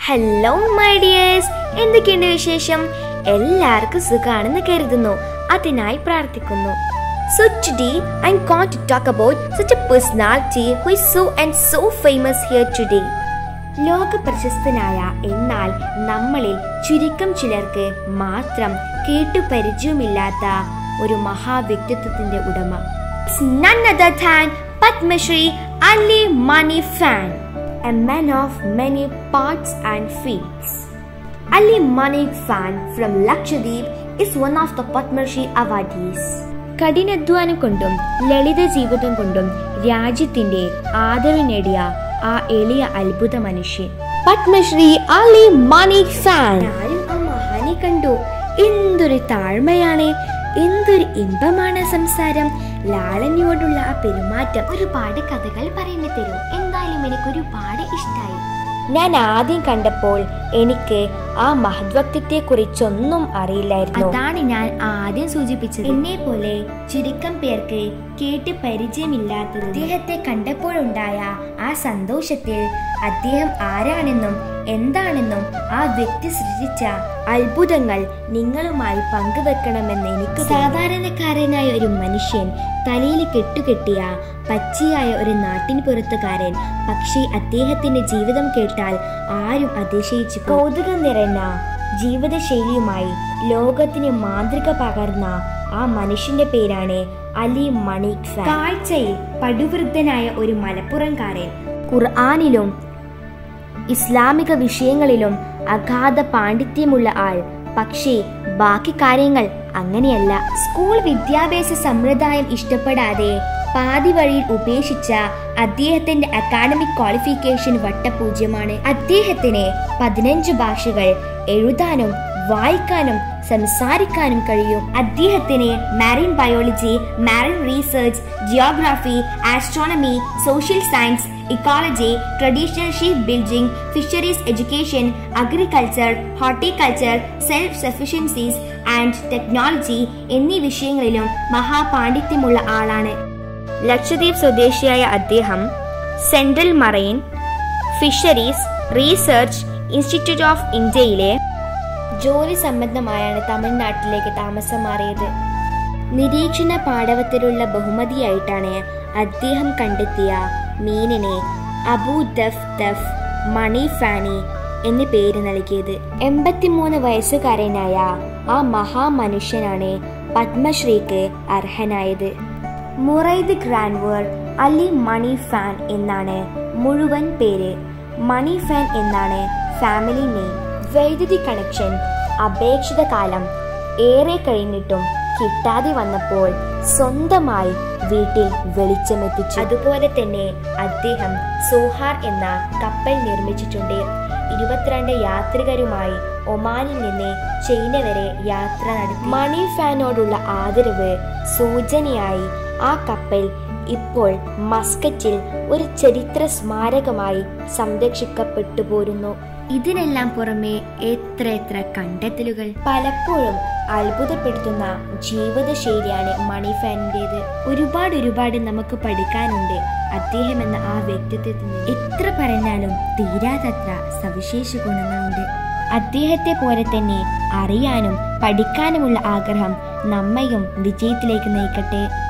Hello my dears എന്തൊക്കെയുണ്ട് വിശേഷം എല്ലാവർക്കും സുഖാണെന്ന് കരുതുന്നു അതിനായി പ്രാർത്ഥിക്കുന്നു So today I'm going to talk about such a personality who is so and so famous here today. ലോക പ്രശസ്തനായ എന്നാൽ നമ്മളിൽ ചുരുക്കം ചിലർക്ക് മാത്രം കേട്ടു പരിചയമില്ലാത്ത ഒരു മഹാവ്യക്തിത്വത്തിന്റെ ഉടമ It's none other than Padmashri Ali Manikfan a man of many parts and fields. Ali Manik Fan from Lakshadweep is one of the Padma Shri awardees. കഠിനാധ്വാനം കൊണ്ടും ലളിത ജീവിതം കൊണ്ടും രാജ്യത്തിന്റെ ആദരവ് നേടിയ ആ എളിയ അത്ഭുത മനുഷ്യൻ പത്മശ്രീ അലി മാനിക് ഫാൻ ആരും ആ മഹാനെ കണ്ടു എന്തൊരു താഴ്മയാണ് എന്തൊരു ഇമ്പമാണ് സംസാരം ലാളനയോടുള്ള ആ പെരുമാറ്റം ഒരുപാട് കഥകൾ പറയുന്നു തരും എന്തായാലും എനിക്ക് ഒരുപാട് ഇഷ്ടമായി ഞാൻ ആദ്യം കണ്ടപ്പോൾ എനിക്ക് ആ മഹത്വത്വത്തെ കുറിച്ചൊന്നും അറിയില്ലായിരുന്നു അതാണ് ഞാൻ ആദ്യം സൂചിപ്പിച്ചത് എന്നെ പോലെ ചുരുക്കം പേർക്ക് കേട്ട് പരിചയമില്ലാത്തത് അദ്ദേഹത്തെ കണ്ടപ്പോഴുണ്ടായ ആ സന്തോഷത്തിൽ അദ്ദേഹം ആരാണെന്നും എന്താണെന്നും ആ വ്യക്തി സൃഷ്ടിച്ച അത്ഭുതങ്ങൾ നിങ്ങളുമായി പങ്കുവെക്കണമെന്ന് എനിക്ക് സാധാരണക്കാരനായ ഒരു മനുഷ്യൻ തലയിൽ കെട്ടുകെട്ടിയ പച്ചയായ ഒരു നാട്ടിൻ പുറത്തുകാരൻ പക്ഷേ അദ്ദേഹത്തിന്റെ ജീവിതം കേട്ടാൽ ആരും അതിശയിച്ചു കൗതുകം നിറഞ്ഞ ജീവിതശൈലിയുമായി ലോകത്തിന് മാതൃക പകർന്ന ആ മനുഷ്യന്റെ പേരാണ് അലി മണിക് ഫാൻ. കാഴ്ചയിൽ പടുവൃദ്ധനായ ഒരു മലപ്പുറംകാരൻ ഖുർആാനിലും ഇസ്ലാമിക വിഷയങ്ങളിലും അഗാധ പാണ്ഡിത്യമുള്ള ആൾ പക്ഷേ ബാക്കി കാര്യങ്ങൾ അങ്ങനെയല്ല സ്കൂൾ വിദ്യാഭ്യാസ സമ്പ്രദായം ഇഷ്ടപ്പെടാതെ പാതി വഴിയിൽ ഉപേക്ഷിച്ച അദ്ദേഹത്തിന്റെ അക്കാഡമിക് ക്വാളിഫിക്കേഷൻ വട്ടപൂജ്യമാണ് അദ്ദേഹത്തിന് പതിനഞ്ച് ഭാഷകൾ എഴുതാനും വായിക്കാനും സംസാരിക്കാനും കഴിയും അദ്ദേഹത്തിന് marine biology marine research geography astronomy social science ecology traditional ship building fisheries education agriculture horticulture self sufficiencies and technology എന്നീ വിഷയങ്ങളിലും മഹാപാണ്ഡിത്യമുള്ള ആളാണ് ലക്ഷദ്വീപ് സ്വദേശിയായ അദ്ദേഹം central marine fisheries research institute of ഇന്ത്യയിലെ ജോലി സംബന്ധമായാണ് തമിഴ്നാട്ടിലേക്ക് താമസം മാറിയത് നിരീക്ഷണ പാടവത്തിലുള്ള ബഹുമതിയായിട്ടാണ് അദ്ദേഹം കണ്ടെത്തിയ മീനിനെ അബു ദഫ് ദഫ് മണി ഫാനി എന്ന് പേര് നൽകിയത് എൺപത്തിമൂന്ന് വയസ്സുകാരനായ ആ മഹാമനുഷ്യനാണ് പത്മശ്രീക്ക് അർഹനായത് മുറൈദ് ഗ്രാൻവർ അലി മണി ഫാൻ എന്നാണ് മുഴുവൻ പേര് മണി ഫാൻ എന്നാണ് ഫാമിലി നെയിം വൈദ്യുതി കണക്ഷൻ അപേക്ഷിത കാലം ഏറെ കഴിഞ്ഞിട്ടും കിട്ടാതെ വന്നപ്പോൾ സ്വന്തമായി വീട്ടിൽ വെളിച്ചമെത്തിച്ചു അതുപോലെ തന്നെ അദ്ദേഹം സോഹാർ എന്ന കപ്പൽ നിർമ്മിച്ചിട്ടുണ്ട് ഇരുപത്തിരണ്ട് യാത്രികരുമായി ഒമാനിൽ നിന്ന് ചൈന വരെ യാത്ര നടത്തി മണി ഫാനോടുള്ള ആദരവ് സൂചനയായി ആ കപ്പൽ ഇപ്പോൾ മസ്കറ്റിൽ ഒരു ചരിത്ര സ്മാരകമായി സംരക്ഷിക്കപ്പെട്ടു പോരുന്നു ഇതിനെല്ലാം പുറമെ എത്ര എത്ര കണ്ടെത്തലുകൾ പലപ്പോഴും അത്ഭുതപ്പെടുത്തുന്ന ജീവിതശൈലിയാണ് മണി ഫാനിൻ്റെത് ഒരുപാട് ഒരുപാട് നമുക്ക് പഠിക്കാനുണ്ട് അദ്ദേഹം എന്ന ആ വ്യക്തിത്വത്തിൽ നിന്ന് എത്ര പറഞ്ഞാലും തീരാതത്ര സവിശേഷ ഗുണങ്ങളുണ്ട് അദ്ദേഹത്തെ പോലെ തന്നെ അറിയാനും പഠിക്കാനുമുള്ള ആഗ്രഹം നമ്മയും വിജയത്തിലേക്ക് നയിക്കട്ടെ